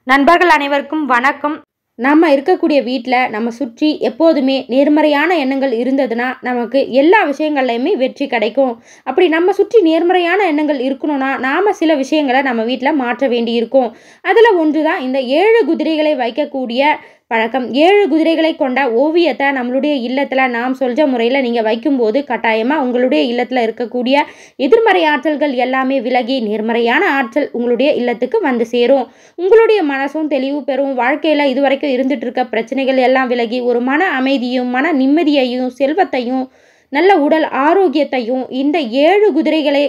நண்பர்கள் அனைவருக்கும் வணக்கம் நம்ம இருக்கக்கூடிய வீட்டில் நம்ம சுற்றி எப்போதுமே நேர்மறையான எண்ணங்கள் இருந்ததுன்னா நமக்கு எல்லா விஷயங்கள்லையுமே வெற்றி கிடைக்கும் அப்படி நம்ம சுற்றி நேர்மறையான எண்ணங்கள் இருக்கணும்னா நாம் சில விஷயங்களை நம்ம வீட்டில் மாற்ற வேண்டி இருக்கும் அதில் ஒன்று தான் இந்த ஏழு குதிரைகளை வைக்கக்கூடிய பழக்கம் ஏழு குதிரைகளை கொண்ட ஓவியத்தை நம்மளுடைய இல்லத்தில் நாம் சொல்கிற முறையில் நீங்கள் வைக்கும்போது கட்டாயமாக உங்களுடைய இல்லத்தில் இருக்கக்கூடிய எதிர்மறை ஆற்றல்கள் எல்லாமே விலகி நேர்மறையான ஆற்றல் உங்களுடைய இல்லத்துக்கு வந்து சேரும் உங்களுடைய மனசும் தெளிவு பெறும் வாழ்க்கையில் இதுவரைக்கும் இருந்துட்டு இருக்க பிரச்சனைகள் எல்லாம் விலகி ஒரு மன அமைதியும் மன நிம்மதியையும் செல்வத்தையும் நல்ல உடல் ஆரோக்கியத்தையும் இந்த ஏழு குதிரைகளை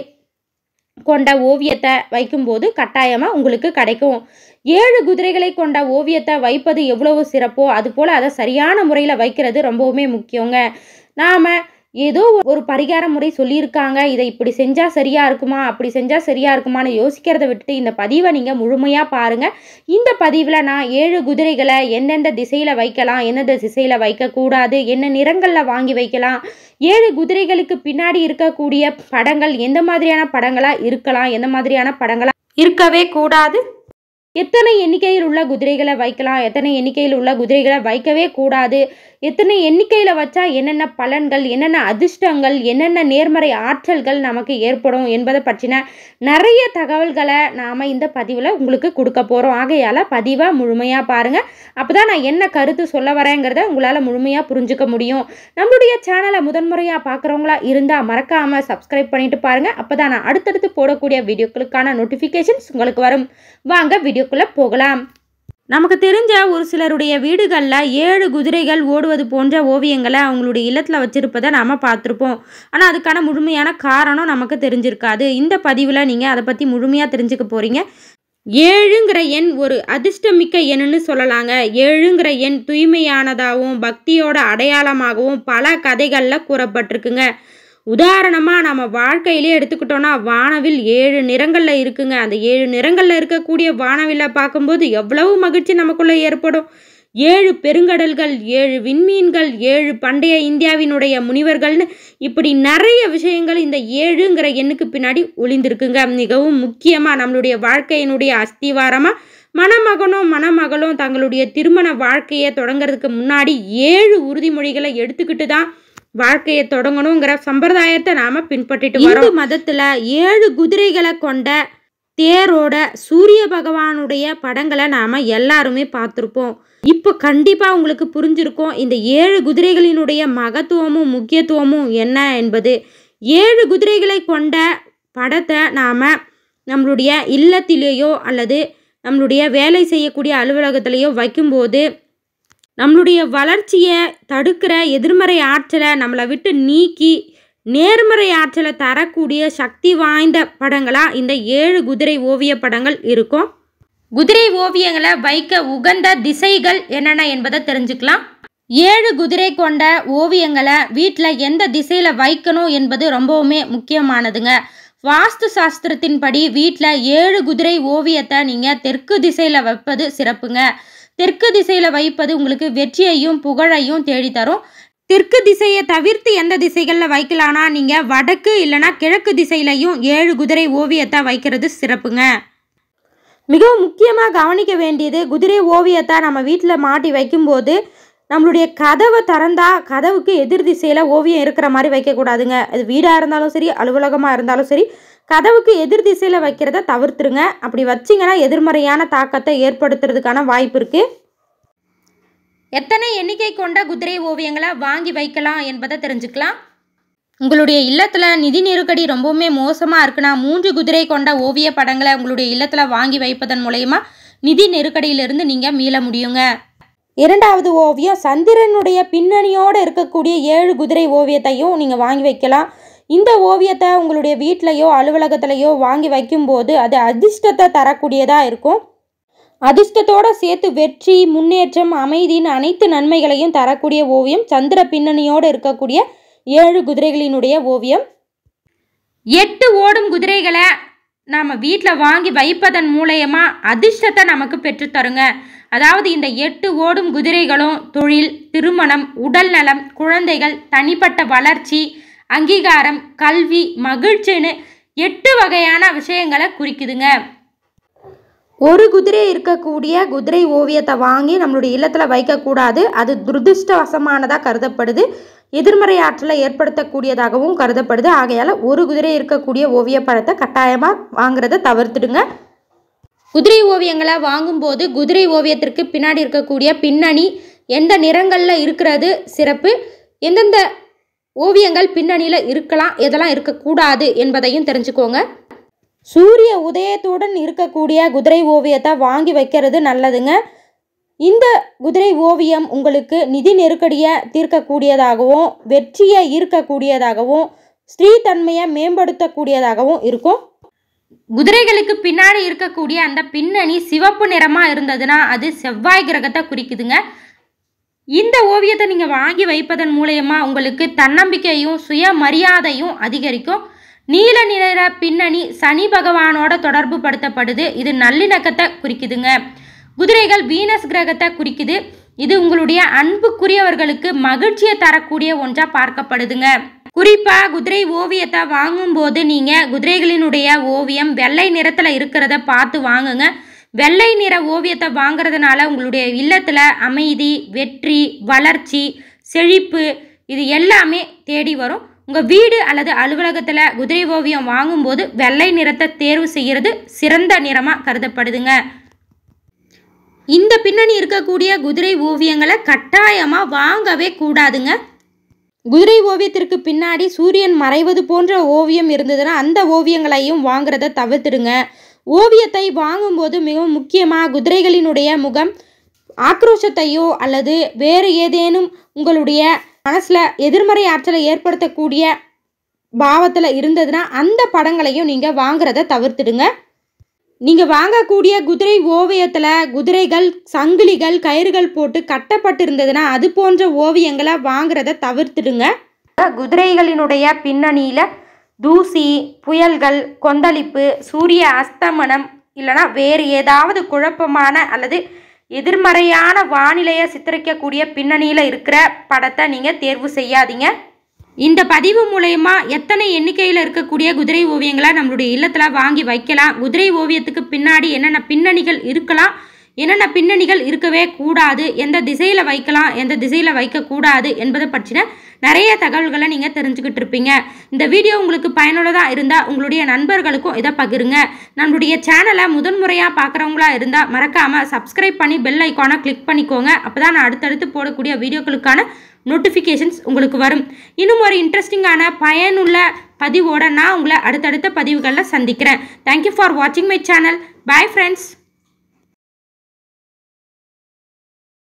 கொண்ட ஓவியத்தை வைக்கும்போது கட்டாயமாக உங்களுக்கு கிடைக்கும் ஏழு குதிரைகளை கொண்ட ஓவியத்தை வைப்பது எவ்வளவு சிறப்போ அதுபோல் அதை சரியான முறையில் வைக்கிறது ரொம்பவுமே முக்கியங்க நாம் ஏதோ ஒரு பரிகார முறை சொல்லியிருக்காங்க இதை இப்படி செஞ்சால் சரியாக இருக்குமா அப்படி செஞ்சால் சரியாக இருக்குமான்னு யோசிக்கிறத விட்டுட்டு இந்த பதிவை நீங்கள் முழுமையாக பாருங்கள் இந்த பதிவில் நான் ஏழு குதிரைகளை எந்தெந்த திசையில் வைக்கலாம் எந்தெந்த திசையில் வைக்கக்கூடாது என்ன நிறங்களில் வாங்கி வைக்கலாம் ஏழு குதிரைகளுக்கு பின்னாடி இருக்கக்கூடிய படங்கள் எந்த மாதிரியான படங்களாக இருக்கலாம் எந்த மாதிரியான படங்களாக இருக்கவே கூடாது எத்தனை எண்ணிக்கையில் உள்ள குதிரைகளை வைக்கலாம் எத்தனை எண்ணிக்கையில் உள்ள குதிரைகளை வைக்கவே கூடாது எத்தனை எண்ணிக்கையில் வச்சா என்னென்ன பலன்கள் என்னென்ன அதிர்ஷ்டங்கள் என்னென்ன நேர்மறை ஆற்றல்கள் நமக்கு ஏற்படும் என்பதை பற்றின நிறைய தகவல்களை நாம் இந்த பதிவில் உங்களுக்கு கொடுக்க போகிறோம் ஆகையால் பதிவை முழுமையாக பாருங்கள் அப்போ தான் நான் என்ன கருத்து சொல்ல வரேங்கிறத உங்களால் முழுமையாக புரிஞ்சுக்க முடியும் நம்மளுடைய சேனலை முதன்முறையாக பார்க்குறவங்களா இருந்தால் மறக்காமல் சப்ஸ்கிரைப் பண்ணிட்டு பாருங்கள் அப்போ தான் நான் அடுத்தடுத்து போடக்கூடிய வீடியோக்களுக்கான நோட்டிஃபிகேஷன்ஸ் உங்களுக்கு வரும் வாங்க வீடியோக்குள்ளே போகலாம் நமக்கு தெரிஞ்ச ஒரு சிலருடைய வீடுகளில் ஏழு குதிரைகள் ஓடுவது போன்ற ஓவியங்களை அவங்களுடைய இல்லத்தில் வச்சுருப்பதை நாம் பார்த்துருப்போம் ஆனால் அதுக்கான முழுமையான காரணம் நமக்கு தெரிஞ்சிருக்காது இந்த பதிவில் நீங்கள் அதை பற்றி முழுமையாக தெரிஞ்சுக்க போகிறீங்க ஏழுங்கிற எண் ஒரு அதிர்ஷ்டமிக்க எண்ணுன்னு சொல்லலாங்க ஏழுங்கிற எண் தூய்மையானதாகவும் பக்தியோட அடையாளமாகவும் பல கதைகளில் கூறப்பட்டிருக்குங்க உதாரணமாக நம்ம வாழ்க்கையிலே எடுத்துக்கிட்டோன்னா வானவில் ஏழு நிறங்களில் இருக்குங்க அந்த ஏழு நிறங்களில் இருக்கக்கூடிய வானவில்லை பார்க்கும்போது எவ்வளவு மகிழ்ச்சி நமக்குள்ளே ஏற்படும் ஏழு பெருங்கடல்கள் ஏழு விண்மீன்கள் ஏழு பண்டைய இந்தியாவினுடைய முனிவர்கள்னு இப்படி நிறைய விஷயங்கள் இந்த ஏழுங்கிற எண்ணுக்கு பின்னாடி ஒளிந்திருக்குங்க மிகவும் முக்கியமாக நம்மளுடைய வாழ்க்கையினுடைய அஸ்திவாரமாக மணமகனும் மணமகளும் தங்களுடைய திருமண வாழ்க்கையை தொடங்கிறதுக்கு முன்னாடி ஏழு உறுதிமொழிகளை எடுத்துக்கிட்டு தான் வாழ்க்கையை தொடங்கணுங்கிற சம்பிரதாயத்தை நாம் பின்பற்றிட்டு வரோம் இந்து மதத்தில் ஏழு குதிரைகளை கொண்ட தேரோட சூரிய பகவானுடைய படங்களை நாம் எல்லாருமே பார்த்துருப்போம் இப்போ கண்டிப்பாக உங்களுக்கு புரிஞ்சிருக்கும் இந்த ஏழு குதிரைகளினுடைய மகத்துவமும் முக்கியத்துவமும் என்ன என்பது ஏழு குதிரைகளை கொண்ட படத்தை நாம் நம்மளுடைய இல்லத்திலேயோ அல்லது நம்மளுடைய வேலை செய்யக்கூடிய அலுவலகத்திலேயோ வைக்கும்போது நம்மளுடைய வளர்ச்சியை தடுக்கிற எதிர்மறை ஆற்றலை நம்மளை விட்டு நீக்கி நேர்மறை ஆற்றலை தரக்கூடிய சக்தி வாய்ந்த படங்களாக இந்த ஏழு குதிரை ஓவிய படங்கள் இருக்கும் குதிரை ஓவியங்களை வைக்க உகந்த திசைகள் என்னென்ன என்பதை தெரிஞ்சுக்கலாம் ஏழு குதிரை கொண்ட ஓவியங்களை வீட்டில் எந்த திசையில் வைக்கணும் என்பது ரொம்பவுமே முக்கியமானதுங்க வாஸ்து சாஸ்திரத்தின்படி வீட்டில் ஏழு குதிரை ஓவியத்தை நீங்கள் தெற்கு திசையில் வைப்பது சிறப்புங்க தெற்கு திசையில் வைப்பது உங்களுக்கு வெற்றியையும் புகழையும் தேடித்தரும் தெற்கு திசையை தவிர்த்து எந்த திசைகளில் வைக்கலாம்னா நீங்கள் வடக்கு இல்லைனா கிழக்கு திசையிலையும் ஏழு குதிரை ஓவியத்தை வைக்கிறது சிறப்புங்க மிகவும் முக்கியமாக கவனிக்க வேண்டியது குதிரை ஓவியத்தை நம்ம வீட்டில் மாட்டி வைக்கும்போது நம்மளுடைய கதவை திறந்தா கதவுக்கு எதிர் திசையில் ஓவியம் இருக்கிற மாதிரி வைக்கக்கூடாதுங்க அது வீடாக இருந்தாலும் சரி அலுவலகமாக இருந்தாலும் சரி கதவுக்கு எதிர் திசையில் வைக்கிறத தவிர்த்துருங்க அப்படி வச்சிங்கன்னா எதிர்மறையான தாக்கத்தை ஏற்படுத்துறதுக்கான வாய்ப்பு இருக்குது எத்தனை எண்ணிக்கை கொண்ட குதிரை ஓவியங்களை வாங்கி வைக்கலாம் என்பதை தெரிஞ்சுக்கலாம் உங்களுடைய இல்லத்தில் நிதி நெருக்கடி ரொம்பவுமே மோசமாக இருக்குன்னா மூன்று குதிரை கொண்ட ஓவிய படங்களை உங்களுடைய இல்லத்தில் வாங்கி வைப்பதன் மூலயமா நிதி நெருக்கடியிலிருந்து நீங்கள் மீள முடியுங்க இரண்டாவது ஓவியம் சந்திரனுடைய பின்னணியோடு இருக்கக்கூடிய ஏழு குதிரை ஓவியத்தையும் நீங்கள் வாங்கி வைக்கலாம் இந்த ஓவியத்தை உங்களுடைய வீட்டிலையோ அலுவலகத்திலையோ வாங்கி வைக்கும்போது அது அதிர்ஷ்டத்தை தரக்கூடியதாக இருக்கும் அதிர்ஷ்டத்தோடு சேர்த்து வெற்றி முன்னேற்றம் அமைதியின் அனைத்து நன்மைகளையும் தரக்கூடிய ஓவியம் சந்திர பின்னணியோடு இருக்கக்கூடிய ஏழு குதிரைகளினுடைய ஓவியம் எட்டு ஓடும் குதிரைகளை நாம் வீட்டில் வாங்கி வைப்பதன் மூலயமா அதிர்ஷ்டத்தை நமக்கு பெற்றுத்தருங்க அதாவது இந்த எட்டு ஓடும் குதிரைகளும் தொழில் திருமணம் உடல் நலம் குழந்தைகள் தனிப்பட்ட வளர்ச்சி அங்கீகாரம் கல்வி மகிழ்ச்சின்னு எட்டு வகையான விஷயங்களை குறிக்குதுங்க ஒரு குதிரை இருக்கக்கூடிய குதிரை ஓவியத்தை வாங்கி நம்மளுடைய இல்லத்தில் வைக்கக்கூடாது அது துரதிருஷ்டவசமானதாக கருதப்படுது எதிர்மறை ஆற்றலை ஏற்படுத்தக்கூடியதாகவும் கருதப்படுது ஆகையால் ஒரு குதிரை இருக்கக்கூடிய ஓவிய படத்தை கட்டாயமாக வாங்குறத தவிர்த்துடுங்க குதிரை ஓவியங்களை வாங்கும்போது குதிரை ஓவியத்திற்கு பின்னாடி இருக்கக்கூடிய பின்னணி எந்த நிறங்களில் இருக்கிறது சிறப்பு எந்தெந்த ஓவியங்கள் பின்னணியில் இருக்கலாம் எதெல்லாம் இருக்கக்கூடாது என்பதையும் தெரிஞ்சுக்கோங்க சூரிய உதயத்துடன் இருக்கக்கூடிய குதிரை ஓவியத்தை வாங்கி வைக்கிறது நல்லதுங்க இந்த குதிரை ஓவியம் உங்களுக்கு நிதி நெருக்கடியை தீர்க்கக்கூடியதாகவும் வெற்றியை ஈர்க்கக்கூடியதாகவும் ஸ்ரீதன்மையை மேம்படுத்தக்கூடியதாகவும் இருக்கும் குதிரைகளுக்கு பின்னாடி இருக்கக்கூடிய அந்த பின்னணி சிவப்பு நிறமாக இருந்ததுன்னா அது செவ்வாய் கிரகத்தை குறிக்குதுங்க இந்த ஓவியத்தை நீங்கள் வாங்கி வைப்பதன் மூலயமா உங்களுக்கு தன்னம்பிக்கையும் சுயமரியாதையும் அதிகரிக்கும் நீல நிற பின்னணி சனி பகவானோட தொடர்பு படுத்தப்படுது இது நல்லிணக்கத்தை குறிக்குதுங்க குதிரைகள் வீனஸ் கிரகத்தை குறிக்குது இது உங்களுடைய அன்புக்குரியவர்களுக்கு மகிழ்ச்சியை தரக்கூடிய ஒன்றா பார்க்கப்படுதுங்க குறிப்பா குதிரை ஓவியத்தை வாங்கும்போது நீங்க குதிரைகளினுடைய ஓவியம் வெள்ளை நிறத்துல இருக்கிறத பார்த்து வாங்குங்க வெள்ளை நிற ஓவியத்தை வாங்குறதுனால உங்களுடைய இல்லத்துல அமைதி வெற்றி வளர்ச்சி செழிப்பு இது எல்லாமே தேடி வரும் உங்கள் வீடு அல்லது அலுவலகத்தில் குதிரை ஓவியம் வாங்கும்போது வெள்ளை நிறத்தை தேர்வு செய்கிறது சிறந்த நிறமாக கருதப்படுதுங்க இந்த பின்னணி இருக்கக்கூடிய குதிரை ஓவியங்களை கட்டாயமாக வாங்கவே கூடாதுங்க குதிரை ஓவியத்திற்கு பின்னாடி சூரியன் மறைவது போன்ற ஓவியம் இருந்ததுன்னா அந்த ஓவியங்களையும் வாங்குறத தவிர்த்துடுங்க ஓவியத்தை வாங்கும்போது மிகவும் முக்கியமாக குதிரைகளினுடைய முகம் ஆக்ரோஷத்தையோ அல்லது வேறு ஏதேனும் உங்களுடைய மனசில் எதிர்மறை ஆற்றலை ஏற்படுத்தக்கூடிய பாவத்தில் இருந்ததுன்னா அந்த படங்களையும் நீங்கள் வாங்குறத தவிர்த்துடுங்க நீங்கள் வாங்கக்கூடிய குதிரை ஓவியத்தில் குதிரைகள் சங்கிலிகள் கயிறுகள் போட்டு கட்டப்பட்டு இருந்ததுன்னா அது போன்ற ஓவியங்களை வாங்குறத தவிர்த்துடுங்க குதிரைகளினுடைய பின்னணியில் தூசி புயல்கள் கொந்தளிப்பு சூரிய அஸ்தமனம் இல்லைனா வேறு ஏதாவது குழப்பமான அல்லது எதிர்மறையான வானிலையை சித்தரிக்கக்கூடிய பின்னணியில் இருக்கிற படத்தை நீங்கள் தேர்வு செய்யாதீங்க இந்த பதிவு மூலயமா எத்தனை எண்ணிக்கையில் இருக்கக்கூடிய குதிரை ஓவியங்களை நம்மளுடைய இல்லத்தில் வாங்கி வைக்கலாம் குதிரை ஓவியத்துக்கு பின்னாடி என்னென்ன பின்னணிகள் இருக்கலாம் என்னென்ன பின்னணிகள் இருக்கவே கூடாது எந்த திசையில் வைக்கலாம் எந்த திசையில் வைக்கக்கூடாது என்பதை பற்றின நிறைய தகவல்களை நீங்கள் தெரிஞ்சுக்கிட்டு இருப்பீங்க இந்த வீடியோ உங்களுக்கு பயனுள்ளதாக இருந்தால் உங்களுடைய நண்பர்களுக்கும் இதை பகிருங்க நம்மளுடைய சேனலை முதன்முறையாக பார்க்குறவங்களா இருந்தால் மறக்காமல் சப்ஸ்கிரைப் பண்ணி பெல் ஐக்கானை கிளிக் பண்ணிக்கோங்க அப்போ தான் நான் அடுத்தடுத்து போடக்கூடிய வீடியோக்களுக்கான நோட்டிஃபிகேஷன்ஸ் உங்களுக்கு வரும் இன்னும் ஒரு இன்ட்ரெஸ்டிங்கான பயனுள்ள பதிவோட நான் உங்களை அடுத்தடுத்த பதிவுகளில் சந்திக்கிறேன் தேங்க்யூ ஃபார் வாட்சிங் மை சேனல் பாய் ஃப்ரெண்ட்ஸ்